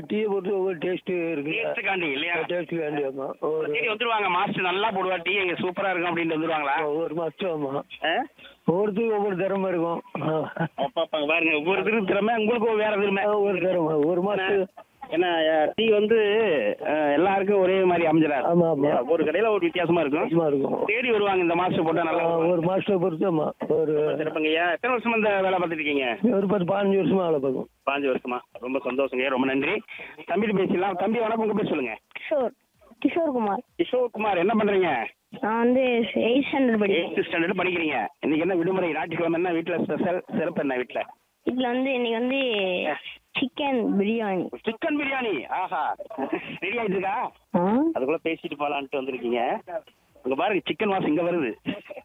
டீயை பொறுத்து ஒவ்வொரு டேஸ்ட் இருக்கு டேஸ்ட்டுக்காண்டி இல்லையா டேஸ்ட் வேண்டி ஆமா ஒரு தேடி வந்துருவாங்க மாஸ்டர் நல்லா போடுவா டீ எங்க சூப்பரா இருக்கும் அப்படின்ட்டு வந்துருவாங்களா ஒவ்வொரு மாசம் ஆமா ஆ? ஒவ்வொருத்துக்கும் ஒவ்வொரு திறமை இருக்கும் அப்பா அப்பா பாருங்க ஒவ்வொருத்தருக்கு திறமை உங்களுக்கு வேற திறமை ஒவ்வொரு திறமை ஒரு மாசம் ஏன்னா டீ வந்து அஹ், எல்லாருக்கும் ஒரே மாதிரி அமைஞ்சிடாது ஆமா ஆமா ஒரு கடையில ஒரு வித்தியாசமா இருக்கும் சும்மா இருக்கும் தேடி வருவாங்க இந்த மாஸ்டர் போட்டா நல்லா ஆ, இருக்கும். ஒரு மாசத்தை பொறுத்து ஆமா ஒரு சிறப்புங்கய்யா எத்தனை வருஷமா இந்த வேலை பார்த்துட்டு இருக்கீங்க ஒரு பத்து பதினஞ்சு வருஷமா வேலை பார்க்கும் பாஞ்சு வருஷமா ரொம்ப சந்தோஷங்க ரொம்ப நன்றி தம்பிட்டு பேசிடலாம் தம்பி வணக்கம் உங்க பேர் சொல்லுங்க கிஷோர் கிஷோர் குமார் கிஷோர் குமார் என்ன பண்றீங்க நான் வந்து எயிட் ஸ்டாண்டர்ட் படிக்கிறேன் எயித்து ஸ்டாண்டர்ட் படிக்கிறீங்க இன்னைக்கு என்ன விடுமுறை ஞாயிற்றுக்கிழமை என்ன வீட்டுல ஸ்பெஷல் சிறப்பு என்ன வீட்டுல இதுல வந்து இன்னைக்கு வந்து சிக்கன் பிரியாணி சிக்கன் பிரியாணி ஆஹா ரெடி ஆயிட்டு இருக்கா ஆ அதுக்குள்ள பேசிட்டு போலான்ட்டு வந்திருக்கீங்க அங்க பாருங்க சிக்கன் வாசம் இங்க வருது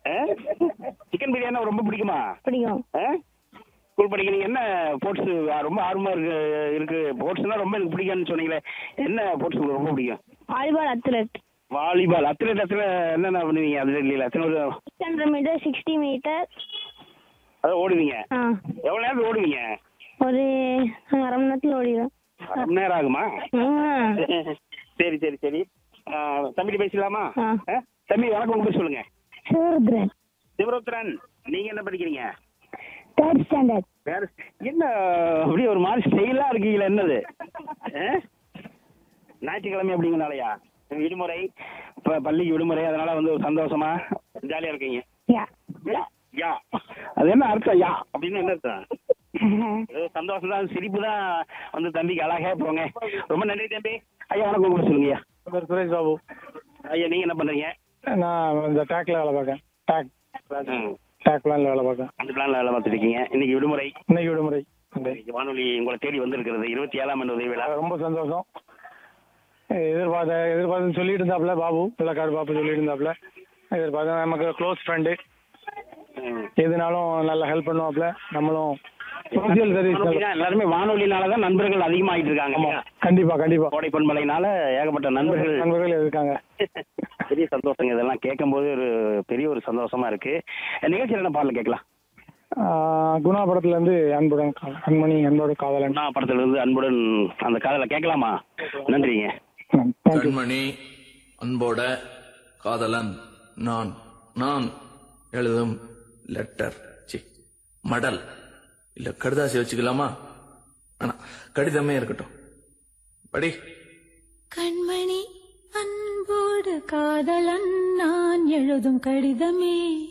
சிக்கன் பிரியாணி ரொம்ப பிடிக்குமா பிடிக்கும் ஸ்கூல் படிக்கிறீங்க என்ன ஸ்போர்ட்ஸ் ரொம்ப ஆர்வமா இருக்கு இருக்கு ஸ்போர்ட்ஸ்னா ரொம்ப எனக்கு பிடிக்கும்னு சொன்னீங்களே என்ன ஸ்போர்ட்ஸ் உங்களுக்கு ரொம்ப பிடிக்கும் volleyball athlete volleyball athlete athlete என்னென்ன பண்ணுவீங்க அது இல்லையா எத்தனை ஒரு six hundred metre sixty metre அதான் ஓடுவீங்க ஆ எவ்வளவு நேரம் ஓடுவீங்க ஒரு அரை மணி நேரத்தில் ஓடிடுவேன் அரை மணி நேரம் ஆகுமா ஆ. சரி சரி சரி ஆ, தம்பிட்டு பேசலாமா ஆ. ஆ? தம்பி வணக்கம் உங்க பேர் சொல்லுங்க சிவருத்ரன் சிவரோத்ரன் நீங்க என்ன படிக்கிறீங்க தேர்ட் ஸ்டாண்டர்ட் வேற என்ன அப்படியே ஒரு மாதிரி ஸ்டைலா இருக்கீங்களா என்னது ஆ? ஞாயிற்றுக்கிழமை அப்படிங்கனாலயா விடுமுறை இப்ப பள்ளிக்கு விடுமுறை அதனால வந்து ஒரு சந்தோஷமா ஜாலியா இருக்கீங்க யா யா, யா அது என்ன அர்த்தம் யா அப்படின்னு என்ன அர்த்தம் ஏதோ சந்தோஷம் தான் சிரிப்பு தான் வந்து தம்பிக்கு அழகா போங்க ரொம்ப நன்றி தம்பி ஐயா வணக்கம் உங்க பேர் சொல்லுங்க ஐயா பேர் சுரேஷ் பாபு ஐயா நீங்க என்ன பண்றீங்க நான் இந்த டேக்ல வேலை பார்க்கேன் டேக் ம். டேக் பிளான்ல வேலை பார்க்கேன் அந்த பிளான்ல வேலை பார்த்துட்டு இருக்கீங்க இன்னைக்கு விடுமுறை இன்னைக்கு விடுமுறை இந்த இன்னைக்கு வானொலி உங்களை தேடி வந்திருக்கிறது இருபத்தி ஏழாம் ஆண்டு உதவி விழா ரொம்ப சந்தோஷம் எதிர்பார்த்த எதிர்பார்த்து சொல்லிட்டு இருந்தாப்ல பாபு பிள்ளைக்காடு பாபு சொல்லிட்டு இருந்தாப்ல எதிர்பார்த்த நமக்கு க்ளோஸ் ஃப்ரெண்டு ம். எதுனாலும் நல்லா ஹெல்ப் பண்ணுவாப்ல நம்மளும் சோசியல் சர்வீஸ் வானொலினா எல்லாருமே வானொலினாலதான் நண்பர்கள் அதிகமாயிட்டு இருக்காங்க ஆமா இல்லையா? கண்டிப்பா கண்டிப்பா கோடை பண்பலைனால ஏகப்பட்ட நண்பர்கள் நண்பர்கள் இருக்காங்க பெரிய சந்தோஷங்க இதெல்லாம் கேட்கும்போது ஒரு பெரிய ஒரு சந்தோஷமா இருக்கு நிகழ்ச்சியில் என்ன பாடல கேட்கலாம் ஆஹ் குணா படத்துல இருந்து அன்புடன் கா- கண்மணி அன்போடு காதலன் அண்ணா படத்துல இருந்து அன்புடன் அந்த காதலை கேட்கலாமா நன்றிங்க தேங்க்யூ கண்மணி அன்போட காதலன் நான் நான் எழுதும் லெட்டர் சி மடல் இல்ல கடுதாசி வச்சுக்கலாமா ஆனா கடிதமே இருக்கட்டும் படி கண்மணி அன்போடு காதலன் நான் எழுதும் கடிதமே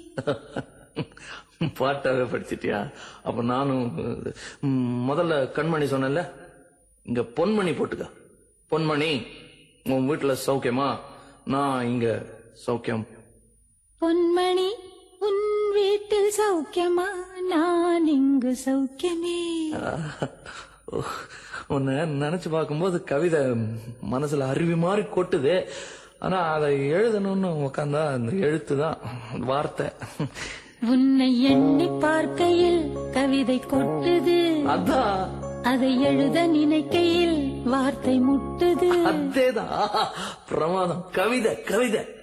பாட்டாவே படிச்சிட்டியா அப்ப நானும் ம், முதல்ல கண்மணி சொன்னேன்ல இங்க பொன்மணி போட்டுக்க பொன்மணி உன் வீட்டுல சௌக்கியமா நான் இங்க சௌக்கியம் பொன்மணி உன் வீட்டில் சௌக்கியமா நான் இங்கு சௌக்கியமே உன்னை நினைச்சு பார்க்கும்போது கவிதை மனசுல அருவி மாதிரி கொட்டுது ஆனா அதை எழுதணும்னு உக்காந்தா அந்த எழுத்து தான் வார்த்தை உன்னை எண்ணி பார்க்கையில் கவிதை கொட்டுது அதான் அதை எழுத நினைக்கையில் வார்த்தை முட்டுது அதேதான் பிரமாதம் கவிதை கவிதை